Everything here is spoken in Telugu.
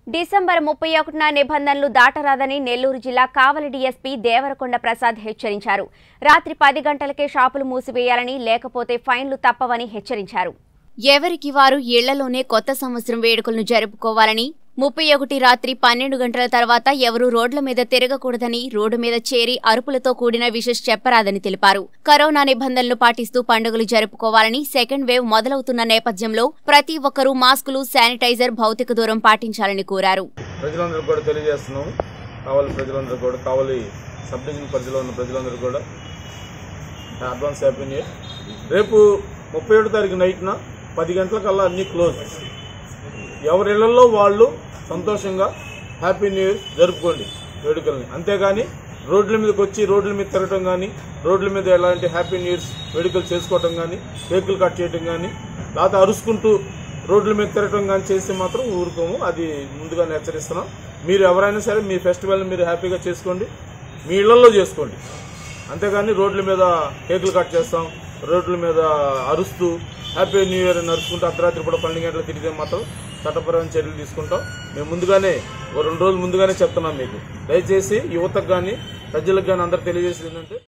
డిసెంబర్ ముప్పై ఒకటిన నిబంధనలు దాటరాదని నెల్లూరు జిల్లా కావలి డీఎస్పీ దేవరకొండ ప్రసాద్ హెచ్చరించారు రాత్రి పది గంటలకే షాపులు మూసివేయాలని లేకపోతే ఫైన్లు తప్పవని హెచ్చరించారు ఎవరికి వారు ఇళ్లలోనే కొత్త సంవత్సరం వేడుకలను జరుపుకోవాలని ముప్పై ఒకటి రాత్రి పన్నెండు గంటల తర్వాత ఎవరూ రోడ్ల మీద తిరగకూడదని రోడ్డు మీద చేరి అరుపులతో కూడిన విషెస్ చెప్పరాదని తెలిపారు కరోనా నిబంధనలు పాటిస్తూ పండుగలు జరుపుకోవాలని సెకండ్ వేవ్ మొదలవుతున్న నేపథ్యంలో ప్రతి ఒక్కరూ మాస్కులు శానిటైజర్ భౌతిక దూరం పాటించాలని కోరారు ప్రజలందరూ కూడా తెలియజేస్తున్నాము కావలి ప్రజలందరూ కూడా కావలి సబ్ డివిజన్ పరిధిలో ఉన్న ప్రజలందరూ కూడా అడ్వాన్స్ హ్యాపీ న్యూ ఇయర్ రేపు ముప్పై ఏడు తారీఖు నైట్న పది గంటలకల్లా అన్నీ క్లోజ్ ఎవరి ఇళ్లలో వాళ్ళు సంతోషంగా హ్యాపీ న్యూ ఇయర్ జరుపుకోండి వేడుకల్ని అంతేగాని రోడ్ల మీదకి వచ్చి రోడ్ల మీద తిరగటం కానీ రోడ్ల మీద ఎలాంటి హ్యాపీ న్యూ ఇయర్స్ వేడుకలు చేసుకోవటం కానీ కేకులు కట్ చేయటం కానీ లేకపోతే అరుచుకుంటూ రోడ్ల మీద తిరగటం కానీ చేస్తే మాత్రం ఊరుకోము అది ముందుగానే హెచ్చరిస్తున్నాం మీరు ఎవరైనా సరే మీ ఫెస్టివల్ని మీరు హ్యాపీగా చేసుకోండి మీ ఇళ్లలో చేసుకోండి అంతేగాని రోడ్ల మీద కేకులు కట్ చేస్తాం రోడ్ల మీద అరుస్తూ హ్యాపీ న్యూ ఇయర్ అని అరుచుకుంటూ అర్ధరాత్రి పూట పన్నెండు గంటలు తిరిగితే మాత్రం చట్టపరమైన చర్యలు తీసుకుంటాం మేము ముందుగానే ఓ రెండు రోజులు ముందుగానే చెప్తున్నాం మీకు దయచేసి యువతకు కానీ ప్రజలకు కానీ అందరూ తెలియజేసేది ఏంటంటే